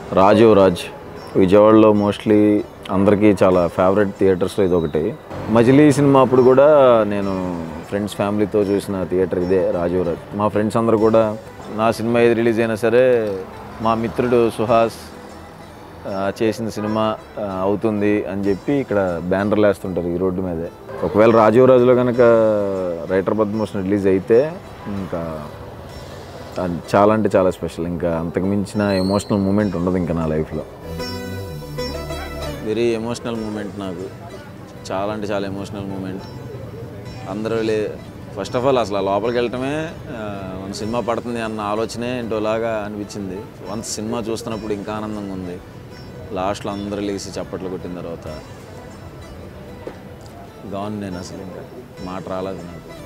రాజీవ్ రాజ్ విజయవాడలో మోస్ట్లీ అందరికీ చాలా ఫేవరెట్ థియేటర్స్లో ఇది ఒకటి మజిలీ సినిమా అప్పుడు కూడా నేను ఫ్రెండ్స్ ఫ్యామిలీతో చూసిన థియేటర్ ఇదే రాజీవ్ రాజ్ మా ఫ్రెండ్స్ అందరూ కూడా నా సినిమా ఏది రిలీజ్ అయినా సరే మా మిత్రుడు సుహాస్ ఆ, చేసిన సినిమా ఆ, అవుతుంది అని చెప్పి ఇక్కడ బ్యానర్లు వేస్తుంటారు ఈ రోడ్డు మీదే ఒకవేళ రాజీవ్ రాజులో కనుక రైటర్ పద్మభూషణ్ రిలీజ్ అయితే ఇంకా అది చాలా అంటే చాలా స్పెషల్ ఇంకా అంతకు మించిన ఎమోషనల్ మూమెంట్ ఉండదు ఇంకా నా లైఫ్లో వెరీ ఎమోషనల్ మూమెంట్ నాకు చాలా అంటే చాలా ఎమోషనల్ మూమెంట్ అందరూ లే ఫస్ట్ ఆఫ్ ఆల్ అసలు ఆ లోపలికి వెళ్ళటమే ఆ, మన సినిమా పడుతుంది అన్న ఆలోచనే ఏంటోలాగా అనిపించింది వన్స్ సినిమా చూస్తున్నప్పుడు ఇంకా ఆనందంగా ఉంది లాస్ట్లో అందరూ లేచి చప్పట్లు కొట్టిన తర్వాత గాన్ నేను అసలు ఇంకా మాట రాలేదు నాకు